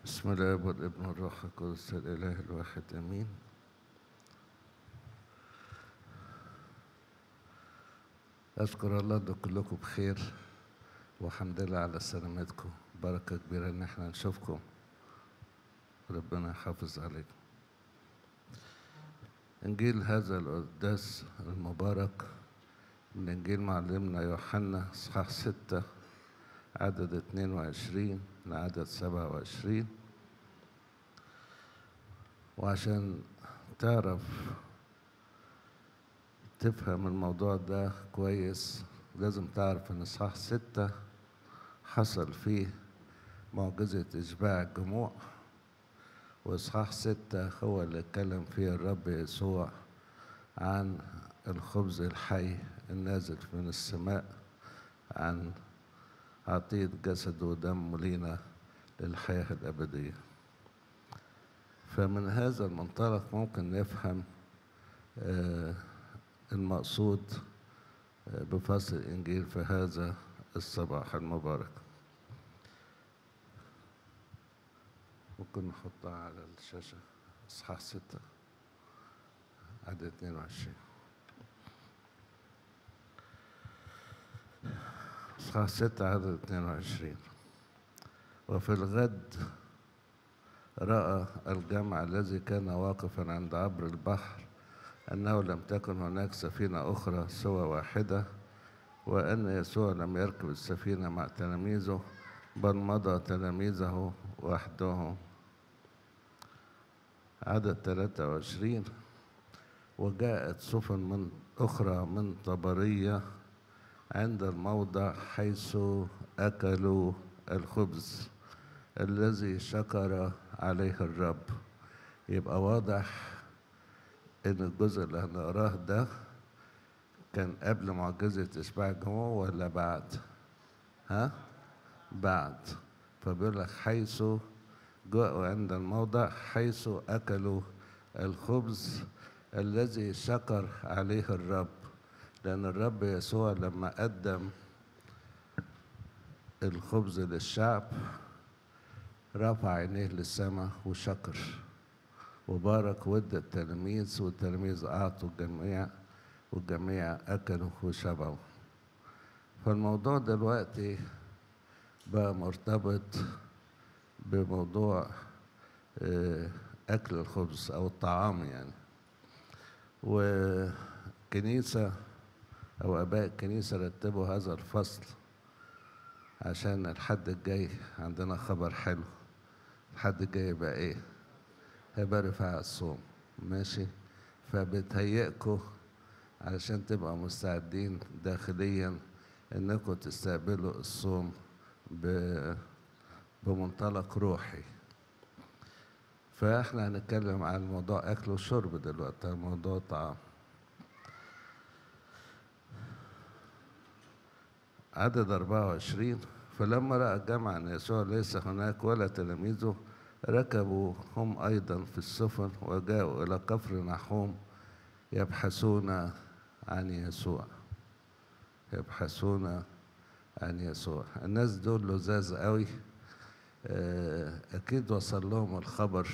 بسم الله والابن والروح القدس الاله الواحد امين اشكر الله ان كلكم بخير والحمد لله على سلامتكم بركه كبيره ان احنا نشوفكم ربنا يحافظ عليكم انجيل هذا القداس المبارك من انجيل معلمنا يوحنا اصحاح ستة عدد 22 لعدد 27 وعشان تعرف تفهم الموضوع ده كويس لازم تعرف ان اصحاح ستة حصل فيه معجزة إشباع الجموع وإصحاح ستة هو اللي اتكلم فيه الرب يسوع عن الخبز الحي النازل من السماء عن عطية جسده ودمه لينا للحياة الأبدية فمن هذا المنطلق ممكن نفهم آه المقصود آه بفصل الإنجيل في هذا الصباح المبارك ممكن نحطها على الشاشة إصحاح ستة عدد 22 إصحاح ستة عدد 22 وفي الغد رأى الجمع الذي كان واقفا عند عبر البحر أنه لم تكن هناك سفينة أخرى سوى واحدة وأن يسوع لم يركب السفينة مع تلاميذه بل مضى تلاميذه وحدهم عدد 23 وجاءت سفن من أخرى من طبرية عند الموضع حيث أكلوا الخبز الذي شكر عليه الرب يبقى واضح إن الجزء اللي هنقراه ده كان قبل معجزة إشباع الجموع ولا بعد؟ ها؟ بعد فبيقول لك حيث جاءوا عند الموضع حيث أكلوا الخبز الذي شكر عليه الرب لأن الرب يسوع لما قدم الخبز للشعب رفع عينيه للسماء وشكر وبارك ود التلاميذ والتلاميذ أعطوا الجميع والجميع أكلوا وشبعوا فالموضوع دلوقتي بقى مرتبط بموضوع أكل الخبز أو الطعام يعني وكنيسة أو آباء الكنيسة رتبوا هذا الفصل عشان الحد الجاي عندنا خبر حلو الحد الجاي يبقى إيه؟ هيبقى رفاع الصوم ماشي فبتهيئكوا علشان تبقى مستعدين داخليا انكم تستقبلوا الصوم بمنطلق روحي فاحنا هنتكلم عن موضوع اكل وشرب دلوقتي موضوع طعام عدد 24 فلما رأى الجمع أن يسوع ليس هناك ولا تلاميذه ركبوا هم أيضا في السفن وجاءوا إلى كفر نحوم يبحثون عن يسوع يبحثون عن يسوع الناس دول لزاز قوي أكيد وصل لهم الخبر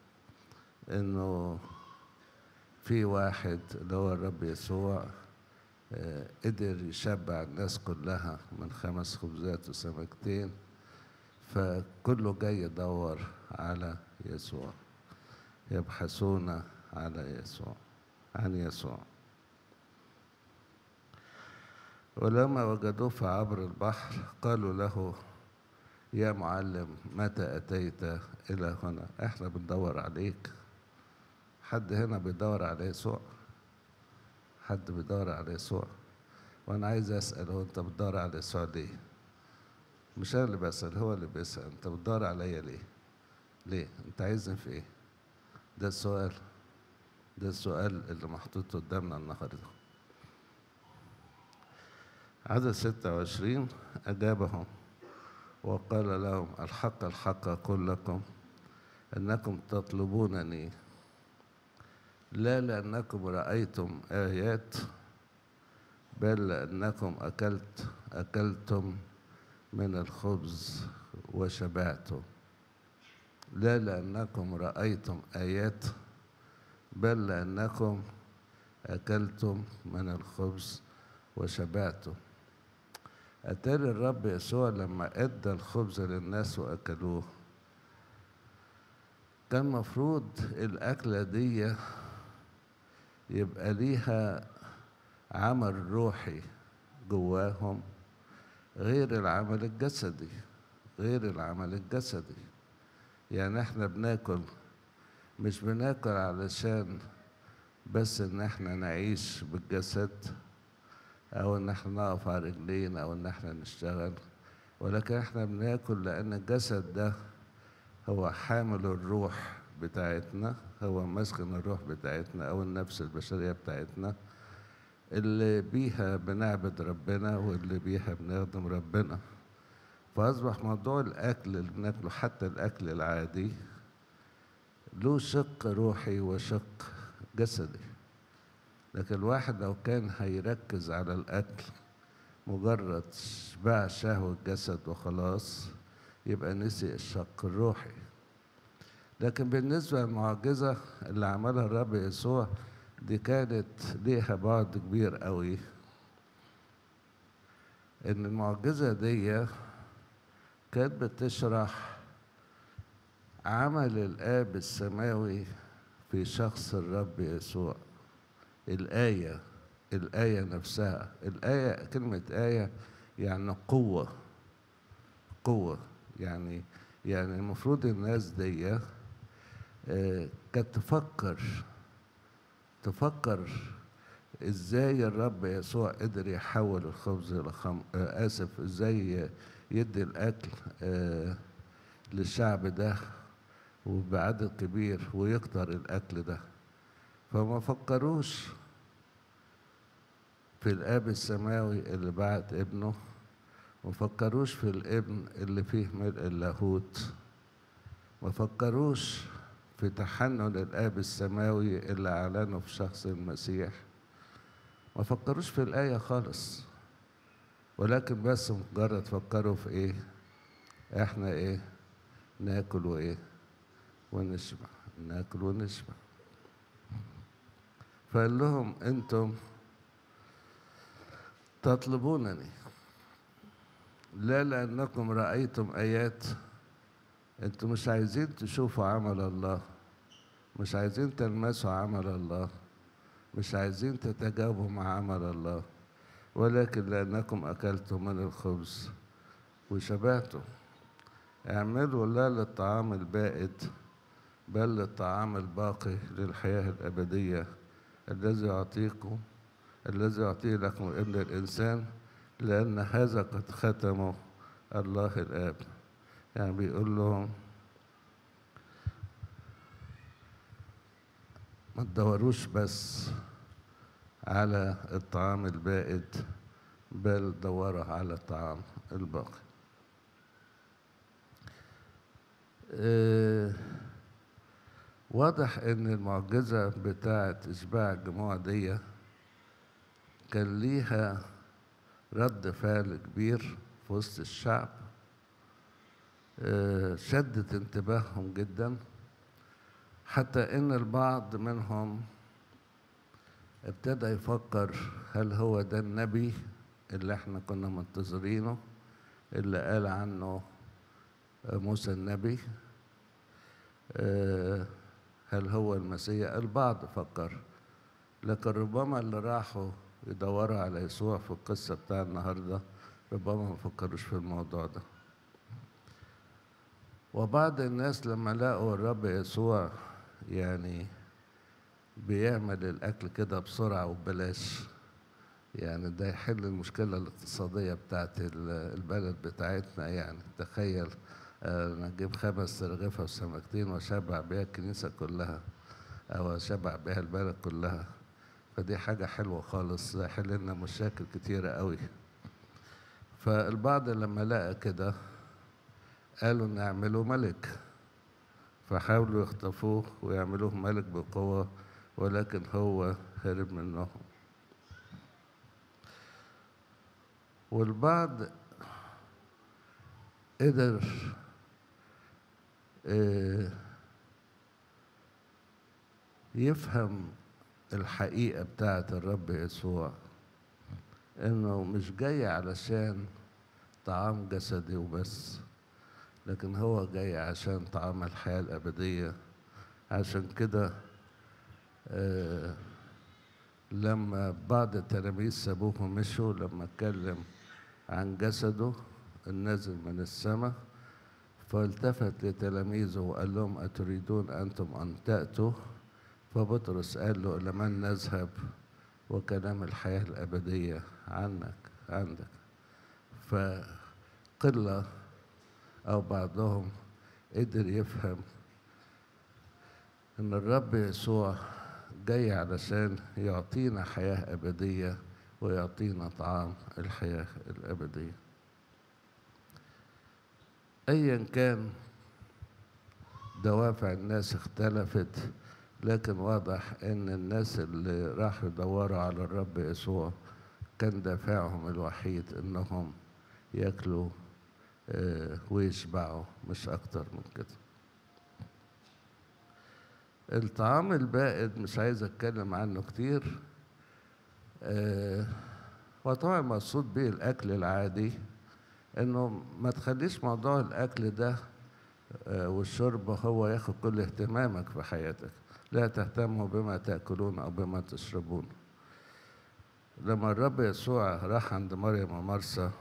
إنه في واحد اللي هو الرب يسوع قدر يشبع الناس كلها من خمس خبزات وسمكتين فكله جاي يدور على يسوع يبحثون على يسوع عن يسوع ولما وجدوه في عبر البحر قالوا له يا معلم متى أتيت إلى هنا احنا بندور عليك حد هنا بيدور على يسوع حد بيدور على يسوع وانا عايز اسال هو انت بتدور على يسوع ليه مش انا اللي بسال هو اللي بيسال انت بتدور عليا ليه ليه انت عايزني في ايه ده السؤال ده السؤال اللي محطوط قدامنا النهارده عدد ستة وعشرين أجابهم وقال لهم الحق الحق أقول لكم أنكم تطلبونني لا لأنكم رأيتم آيات بل لأنكم أكلت أكلتم من الخبز وشبعتم لا لأنكم رأيتم آيات بل لأنكم أكلتم من الخبز وشبعتم أتاري الرب يسوع لما أدى الخبز للناس وأكلوه كان مفروض الأكلة دي يبقى ليها عمل روحي جواهم غير العمل الجسدي غير العمل الجسدي يعني احنا بناكل مش بناكل علشان بس ان احنا نعيش بالجسد او ان احنا نقف على رجلينا او ان احنا نشتغل ولكن احنا بناكل لان الجسد ده هو حامل الروح بتاعتنا هو مسكن الروح بتاعتنا او النفس البشريه بتاعتنا اللي بيها بنعبد ربنا واللي بيها بنخدم ربنا فأصبح موضوع الأكل اللي بناكله حتى الأكل العادي له شق روحي وشق جسدي لكن الواحد لو كان هيركز على الأكل مجرد شبع شهوة الجسد وخلاص يبقى نسي الشق الروحي لكن بالنسبة للمعجزة اللي عملها الرب يسوع دي كانت ليها بعد كبير قوي ان المعجزة دي كانت بتشرح عمل الآب السماوي في شخص الرب يسوع الآية الآية نفسها الآية كلمة آية يعني قوة قوة يعني يعني المفروض الناس دي آه، كانت تفكر تفكر ازاي الرب يسوع قدر يحول الخبز الى خم... آه اسف ازاي يدي الاكل آه للشعب ده وبعدد كبير ويكتر الاكل ده فما فكروش في الاب السماوي اللي بعت ابنه ما فكروش في الابن اللي فيه ملء اللاهوت ما فكروش في تحنن الاب السماوي اللي اعلنه في شخص المسيح ما فكروش في الآية خالص ولكن بس مجرد فكروا في إيه إحنا إيه ناكل وإيه ونشبع ناكل ونشبع فقال لهم أنتم تطلبونني لا لأنكم رأيتم آيات أنتم مش عايزين تشوفوا عمل الله مش عايزين تلمسوا عمل الله مش عايزين تتجاوبوا مع عمل الله ولكن لأنكم أكلتم من الخبز وشبعتم اعملوا لا للطعام البائد بل للطعام الباقي للحياة الأبدية الذي يعطيكم الذي يعطيه لكم ابن الإنسان لأن هذا قد ختمه الله الآب يعني بيقول لهم ما تدوروش بس على الطعام البائد بل دوروا على الطعام الباقي آه، واضح ان المعجزة بتاعة اشباع الجموع دي كان ليها رد فعل كبير في وسط الشعب آه، شدت انتباههم جدا حتى ان البعض منهم ابتدى يفكر هل هو ده النبي اللي احنا كنا منتظرينه اللي قال عنه موسى النبي آه، هل هو المسيح البعض فكر لكن ربما اللي راحوا يدوروا على يسوع في القصة بتاع النهاردة ربما ما فكروش في الموضوع ده وبعض الناس لما لقوا الرب يسوع يعني بيعمل الأكل كده بسرعة وببلاش يعني ده يحل المشكلة الاقتصادية بتاعت ال- البلد بتاعتنا يعني تخيل آه، أنا أجيب خمس رغيفة وسمكتين وأشبع بيها الكنيسة كلها أو أشبع بيها البلد كلها فدي حاجة حلوة خالص يحل لنا مشاكل كتيرة قوي فالبعض لما لقى كده قالوا نعمله ملك فحاولوا يخطفوه ويعملوه ملك بقوة ولكن هو هرب منهم والبعض قدر آه، يفهم الحقيقة بتاعة الرب يسوع إنه مش جاي علشان طعام جسدي وبس لكن هو جاي عشان طعام الحياة الأبدية عشان كده آه لما بعض التلاميذ سابوه ومشوا لما اتكلم عن جسده النازل من السماء فالتفت لتلاميذه وقال لهم أتريدون أنتم أن تأتوا فبطرس قال له إلى من نذهب وكلام الحياة الأبدية عنك عندك فقلة أو بعضهم قدر يفهم إن الرب يسوع جاي علشان يعطينا حياة أبدية ويعطينا طعام الحياة الأبدية أيا كان دوافع الناس اختلفت لكن واضح ان الناس اللي راحوا يدوروا على الرب يسوع كان دافعهم الوحيد انهم ياكلوا آه، ويشبعوا مش اكتر من كده الطعام البائد مش عايز اتكلم عنه كتير آه، هو طبعا مقصود به الاكل العادي انه ما تخليش موضوع الاكل ده آه، والشرب هو ياخد كل اهتمامك في حياتك لا تهتموا بما تاكلون او بما تشربون لما الرب يسوع راح عند مريم ومرسى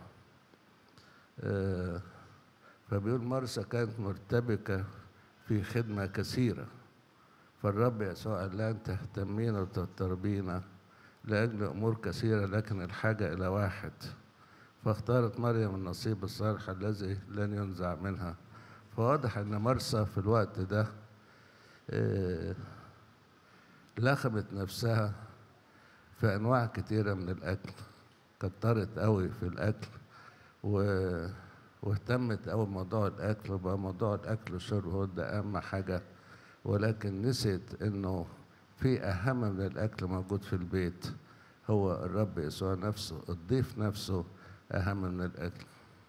آه، فبيقول مرسى كانت مرتبكه في خدمه كثيره فالرب يسوع قال لها انت تهتمين وتضطربين لاجل امور كثيره لكن الحاجه الى واحد فاختارت مريم النصيب الصالح الذي لن ينزع منها فواضح ان مرسى في الوقت ده آه، لخمت نفسها في انواع كتيره من الاكل كترت قوي في الاكل و... واهتمت قوي بموضوع الاكل وبقى موضوع الاكل والشرب هو ده اهم حاجه ولكن نسيت انه في اهم من الاكل موجود في البيت هو الرب يسوع نفسه الضيف نفسه اهم من الاكل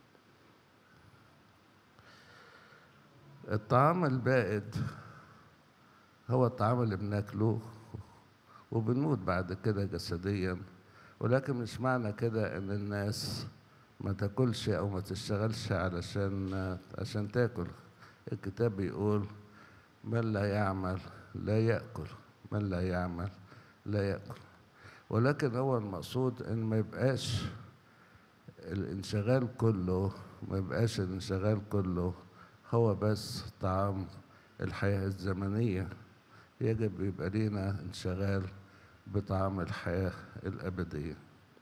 الطعام البائد هو الطعام اللي بناكله وبنموت بعد كده جسديا ولكن مش معنى كده ان الناس ما تاكلش او ما تشتغلش علشان عشان تاكل الكتاب بيقول من لا يعمل لا ياكل من لا يعمل لا ياكل ولكن هو المقصود ان ما يبقاش الانشغال كله ما يبقاش الانشغال كله هو بس طعام الحياة الزمنية يجب يبقى لينا انشغال بطعام الحياة الأبدية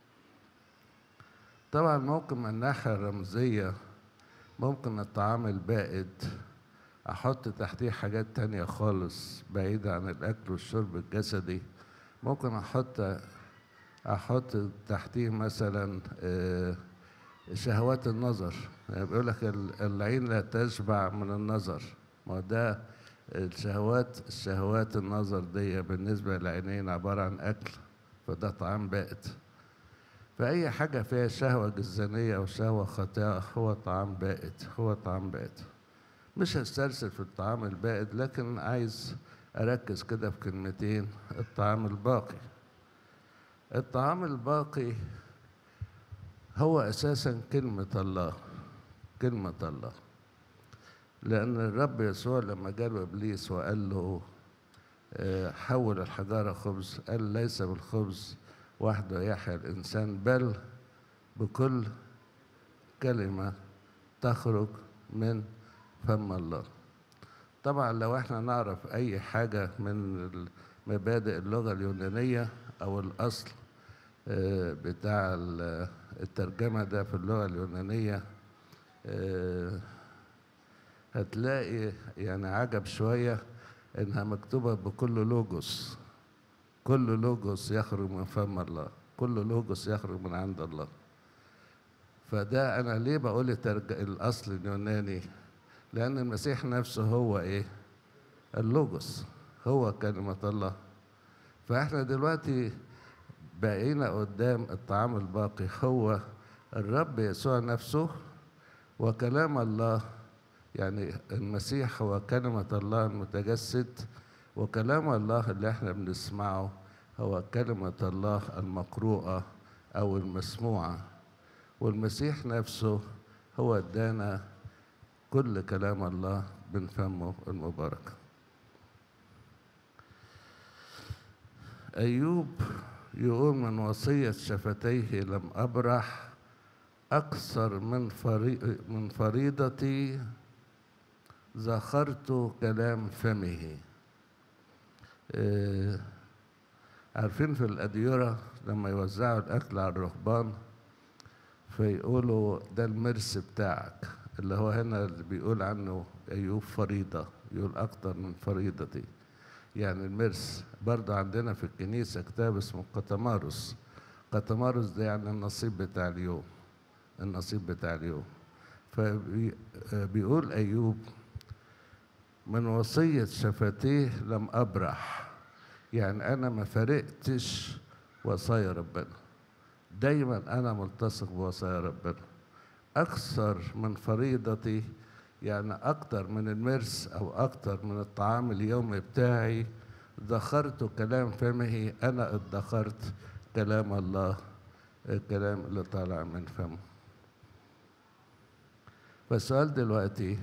طبعا ممكن من الناحية الرمزية ممكن الطعام البائد أحط تحتيه حاجات تانية خالص بعيدة عن الأكل والشرب الجسدي ممكن أحط أحط تحتيه مثلا آه، شهوات النظر يعني بيقول لك ال- العين لا تشبع من النظر ما هو ده الشهوات الشهوات النظر دي بالنسبة للعينين عبارة عن أكل فده طعام بائد فأي حاجة فيها شهوة جزانية أو شهوة خاطئة هو طعام بائد هو طعام بائد مش هسترسل في الطعام البائد لكن عايز أركز كده في كلمتين الطعام الباقي الطعام الباقي هو أساسا كلمة الله كلمة الله لأن الرب يسوع لما جاله إبليس وقال له آه، حول الحجارة خبز قال ليس بالخبز وحده يحيا الإنسان بل بكل كلمة تخرج من فم الله طبعا لو احنا نعرف أي حاجة من مبادئ اللغة اليونانية أو الأصل آه، بتاع ال- الترجمة ده في اللغة اليونانية آه، هتلاقي يعني عجب شوية إنها مكتوبة بكل لوجوس كل لوجوس يخرج من فم الله كل لوجوس يخرج من عند الله فده أنا ليه بقول الترج... الأصل اليوناني لأن المسيح نفسه هو إيه اللوجوس هو كلمة الله فإحنا دلوقتي بقينا قدام الطعام الباقي هو الرب يسوع نفسه وكلام الله يعني المسيح هو كلمة الله المتجسد وكلام الله اللي احنا بنسمعه هو كلمة الله المقروءة أو المسموعة والمسيح نفسه هو ادانا كل كلام الله من فمه المبارك أيوب يقول من وصية شفتيه لم أبرح أكثر من فري من فريضتي ذخرت كلام فمه آه، عارفين في الأديرة لما يوزعوا الأكل على الرهبان فيقولوا ده المرس بتاعك اللي هو هنا اللي بيقول عنه أيوب فريضة يقول أكتر من فريضتي يعني المرس برضه عندنا في الكنيسة كتاب اسمه قطمارس قطمارس ده يعني النصيب بتاع اليوم النصيب بتاع اليوم فبيقول أيوب من وصية شفتيه لم أبرح يعني أنا ما فرقتش وصايا ربنا دايما أنا ملتصق بوصايا ربنا أكثر من فريضتي يعني أكتر من المرس أو أكتر من الطعام اليومي بتاعي ذخرت كلام فمه أنا ادخرت كلام الله الكلام اللي طالع من فمه فالسؤال دلوقتي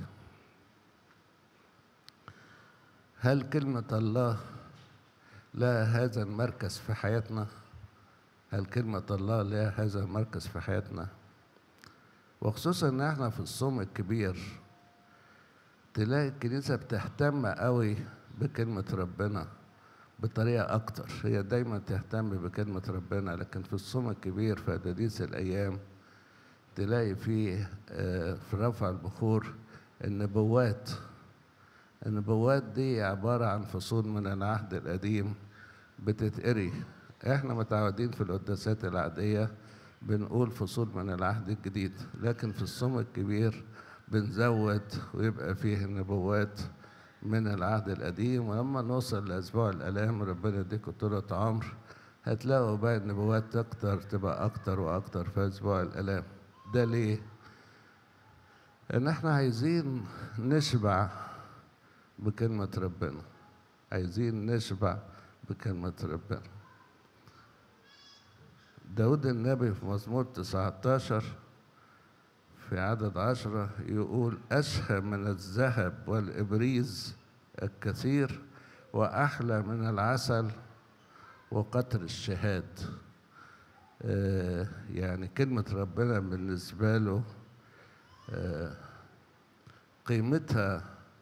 هل كلمة الله لها هذا المركز في حياتنا؟ هل كلمة الله لها هذا المركز في حياتنا؟ وخصوصا ان احنا في الصوم الكبير تلاقي الكنيسة بتهتم قوي بكلمة ربنا بطريقة أكتر هي دايما تهتم بكلمة ربنا لكن في الصوم الكبير في أداديس الأيام تلاقي فيه آه، في رفع البخور النبوات النبوات دي عبارة عن فصول من العهد القديم بتتقري احنا متعودين في القداسات العادية بنقول فصول من العهد الجديد لكن في الصوم الكبير بنزود ويبقى فيه نبوات من العهد القديم ولما نوصل لأسبوع الآلام ربنا يديكم طولة عمر هتلاقوا بقى النبوات أكتر تبقى أكتر وأكتر في أسبوع الآلام ده ليه؟ إن إحنا عايزين نشبع بكلمة ربنا عايزين نشبع بكلمة ربنا داود النبي في مزمور 19 في عدد عشرة يقول أشهى من الذهب والإبريز الكثير وأحلى من العسل وقطر الشهاد آه يعني كلمة ربنا بالنسبة له آه قيمتها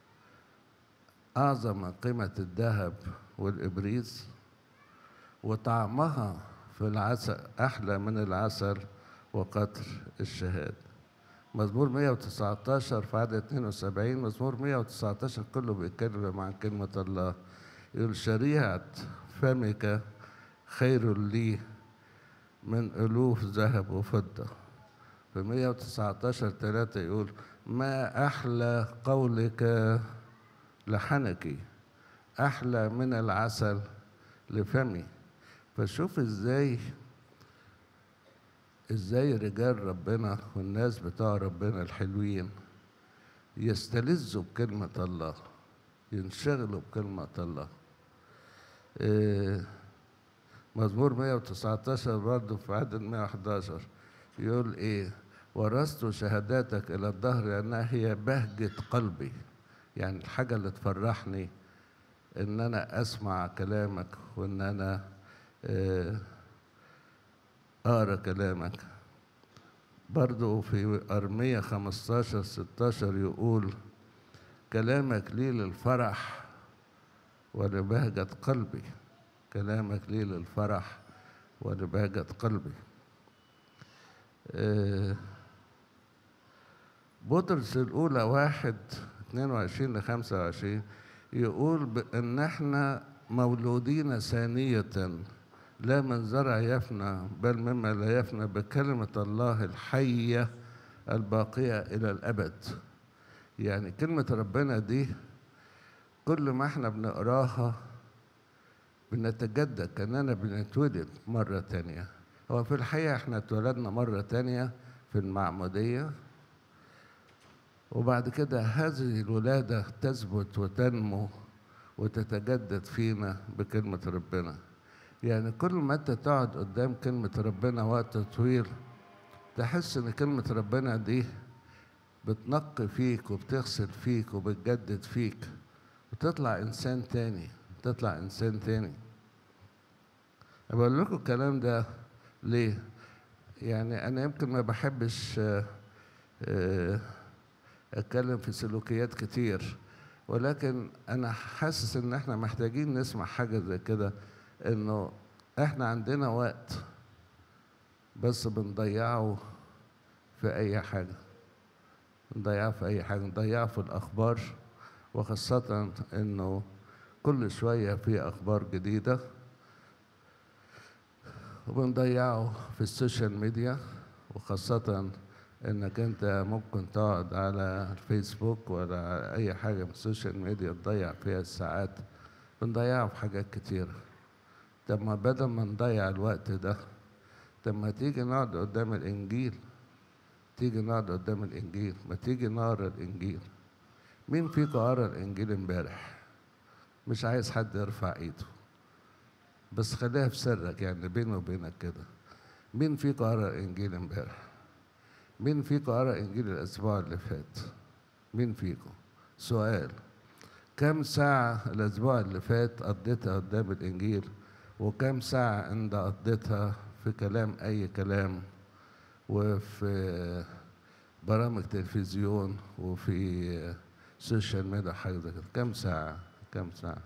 أعظم من قيمة الذهب والإبريز وطعمها في العسل أحلى من العسل وقطر الشهاد مزمور 119 في عدد 72 مزمور 119 كله بيتكلم عن كلمة الله يقول شريعة فمك خير لي من ألوف ذهب وفضة في 119 3 يقول ما أحلى قولك لحنكي أحلى من العسل لفمي فشوف ازاي ازاي رجال ربنا والناس بتوع ربنا الحلوين يستلذوا بكلمة الله ينشغلوا بكلمة الله إيه مزمور 119 برضه في عدد 111 يقول ايه ورثت شهاداتك الى الدهر لانها هي بهجة قلبي يعني الحاجة اللي تفرحني ان انا اسمع كلامك وان انا آه اقرا كلامك برضو في أرمية 15 16 يقول كلامك لي للفرح ولبهجة قلبي كلامك لي للفرح ولبهجة قلبي آه بطرس الأولى واحد 22 ل 25 يقول إن إحنا مولودين ثانية لا من زرع يفنى بل مما لا يفنى بكلمة الله الحية الباقية إلى الأبد يعني كلمة ربنا دي كل ما احنا بنقراها بنتجدد كأننا بنتولد مرة تانية هو في الحقيقة احنا اتولدنا مرة تانية في المعمودية وبعد كده هذه الولادة تثبت وتنمو وتتجدد فينا بكلمة ربنا يعني كل ما انت تقعد قدام كلمة ربنا وقت طويل تحس ان كلمة ربنا دي بتنقي فيك وبتغسل فيك وبتجدد فيك وتطلع انسان تاني تطلع انسان تاني بقول لكم الكلام ده ليه يعني انا يمكن ما بحبش آه، آه، اتكلم في سلوكيات كتير ولكن انا حاسس ان احنا محتاجين نسمع حاجه زي كده انه احنا عندنا وقت بس بنضيعه في اي حاجه نضيعه في اي حاجه نضيعه في الاخبار وخاصه انه كل شويه في اخبار جديده وبنضيعه في السوشيال ميديا وخاصة انك انت ممكن تقعد على الفيسبوك ولا على اي حاجة من السوشيال ميديا تضيع فيها الساعات بنضيعه في حاجات كتيرة طب ما بدل ما نضيع الوقت ده طب ما تيجي نقعد قدام الانجيل تيجي نقعد قدام الانجيل ما تيجي نقرا الانجيل مين فيكم قرا الانجيل امبارح مش عايز حد يرفع ايده بس خليها في سرك يعني بيني وبينك كده مين فيكم قرا الانجيل امبارح مين فيكم قرا انجيل الاسبوع اللي فات مين فيكم سؤال كم ساعة الأسبوع اللي فات قضيتها قدام الإنجيل وكم ساعة أنت قضيتها في كلام أي كلام وفي برامج تلفزيون وفي سوشيال ميديا حاجة زي كده كم ساعة كم ساعة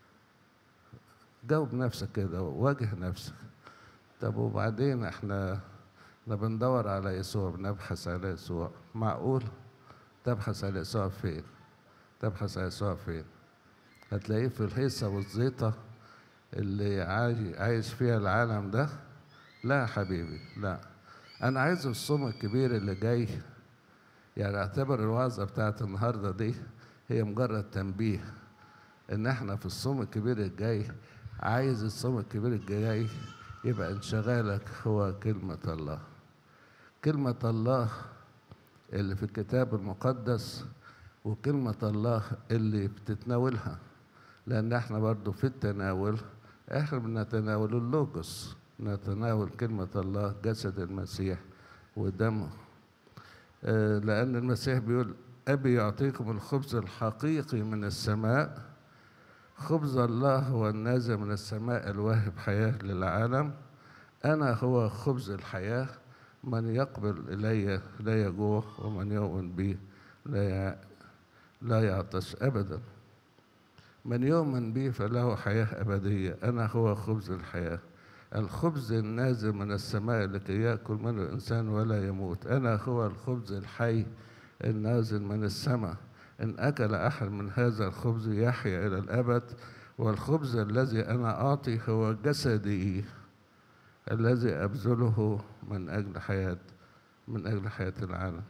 جاوب نفسك كده واجه نفسك طب وبعدين احنا احنا بندور على يسوع بنبحث على يسوع معقول تبحث على يسوع فين تبحث على يسوع فين هتلاقيه في الهيصة والزيطة اللي عاي- عايش فيها العالم ده لا يا حبيبي لا انا عايز الصوم الكبير اللي جاي يعني اعتبر الوعظة بتاعت النهاردة دي هي مجرد تنبيه ان احنا في الصوم الكبير الجاي عايز الصوم الكبير الجاي يبقى انشغالك هو كلمة الله كلمة الله اللي في الكتاب المقدس وكلمة الله اللي بتتناولها لأن احنا برضو في التناول احنا بنتناول اللوجوس نتناول كلمة الله جسد المسيح ودمه آه، لأن المسيح بيقول أبي يعطيكم الخبز الحقيقي من السماء خبز الله هو النازل من السماء الواهب حياة للعالم أنا هو خبز الحياة من يقبل إلي لا يجوع ومن يؤمن بي لا يع- لا يعطش أبدا من يؤمن بي فله حياة أبدية أنا هو خبز الحياة الخبز النازل من السماء لكي يأكل منه الإنسان ولا يموت أنا هو الخبز الحي النازل من السماء إن أكل أحد من هذا الخبز يحيا إلى الأبد والخبز الذي أنا أعطي هو جسدي الذي أبذله من أجل حياة من أجل حياة العالم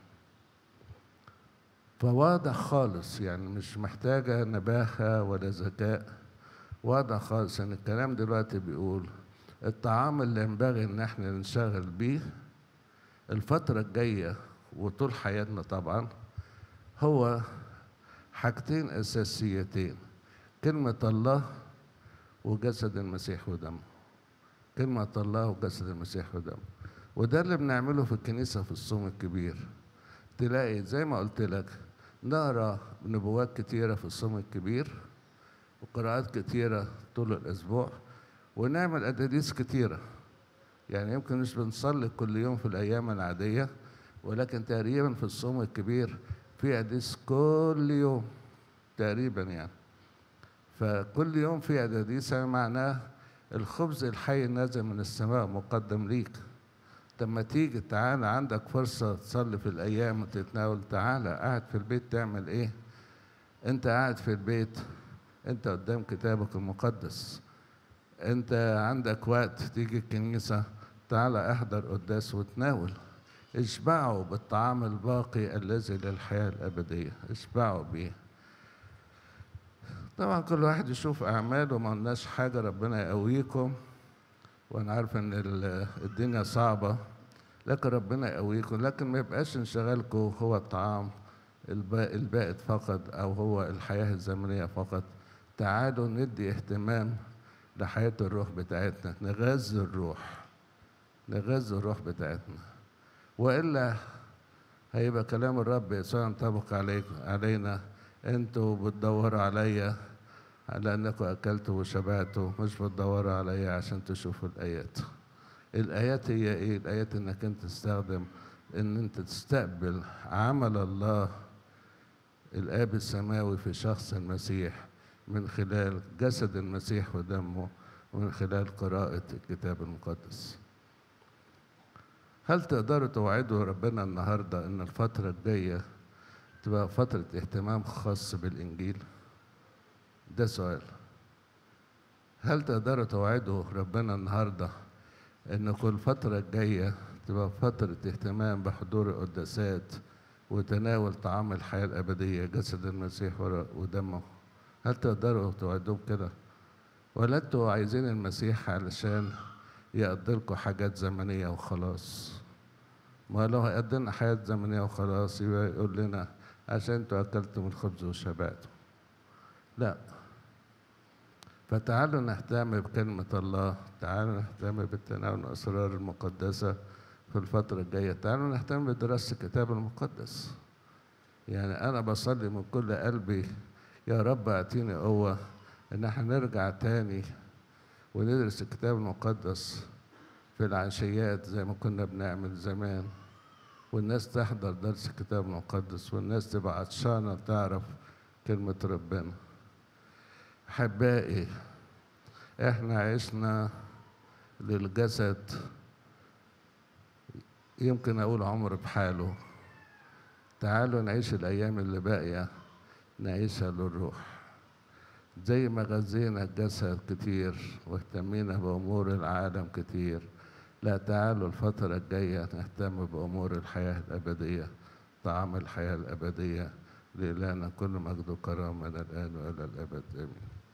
فواضح خالص يعني مش محتاجة نباهة ولا ذكاء واضح خالص ان الكلام دلوقتي بيقول الطعام اللي ينبغي ان احنا ننشغل بيه الفترة الجاية وطول حياتنا طبعا هو حاجتين أساسيتين كلمة الله وجسد المسيح ودمه كلمة الله وجسد المسيح ودمه وده اللي بنعمله في الكنيسة في الصوم الكبير تلاقي زي ما قلت لك نقرا نبوات كتيرة في الصوم الكبير وقراءات كتيرة طول الأسبوع ونعمل أداديس كتيرة يعني يمكن مش بنصلي كل يوم في الأيام العادية ولكن تقريبا في الصوم الكبير في أديس كل يوم تقريبا يعني فكل يوم في أداديس يعني معناه الخبز الحي نازل من السماء مقدم ليك لما تيجي تعالى عندك فرصة تصلي في الأيام وتتناول تعالى قاعد في البيت تعمل إيه؟ أنت قاعد في البيت أنت قدام كتابك المقدس أنت عندك وقت تيجي الكنيسة تعالى احضر قداس وتناول اشبعوا بالطعام الباقي الذي للحياة الأبدية اشبعوا بيه طبعا كل واحد يشوف أعماله ما قلناش حاجة ربنا يقويكم وأنا عارف إن ال- الدنيا صعبة لكن ربنا يقويكم لكن ما يبقاش انشغالكم هو الطعام البا- البائد فقط أو هو الحياة الزمنية فقط تعالوا ندي اهتمام لحياة الروح بتاعتنا نغذي الروح نغذي الروح بتاعتنا وإلا هيبقى كلام الرب يسوع ينطبق عليكم علينا انتوا بتدوروا عليا على انكم اكلتوا وشبعتوا مش بتدوروا عليا عشان تشوفوا الايات الايات هي ايه الايات انك انت تستخدم ان انت تستقبل عمل الله الاب السماوي في شخص المسيح من خلال جسد المسيح ودمه ومن خلال قراءة الكتاب المقدس هل تقدروا توعدوا ربنا النهاردة إن الفترة الجاية تبقى فترة اهتمام خاص بالإنجيل؟ ده سؤال هل تقدروا توعدوا ربنا النهاردة إن كل فترة الجاية تبقى فترة اهتمام بحضور القداسات وتناول طعام الحياة الأبدية جسد المسيح ودمه هل تقدروا توعدوه كده ولا انتوا عايزين المسيح علشان يقضي لكم حاجات زمنية وخلاص ما لو هيقضي لنا حياة زمنية وخلاص يبقى يقول لنا عشان انتوا أكلتم الخبز وشبعتوا لا فتعالوا نهتم بكلمة الله تعالوا نهتم بالتناول الأسرار المقدسة في الفترة الجاية تعالوا نهتم بدراسة الكتاب المقدس يعني أنا بصلي من كل قلبي يا رب اعطيني قوة إن احنا نرجع تاني وندرس الكتاب المقدس في العشيات زي ما كنا بنعمل زمان والناس تحضر درس الكتاب المقدس والناس تبقى عطشانة تعرف كلمة ربنا أحبائي احنا عشنا للجسد يمكن أقول عمر بحاله تعالوا نعيش الأيام اللي باقية نعيشها للروح زي ما غذينا الجسد كتير واهتمينا بأمور العالم كتير لا تعالوا الفترة الجاية نهتم بأمور الحياة الأبدية طعام الحياة الأبدية لإلهنا كل مجد وكرم من الآن وإلى الأبد آمين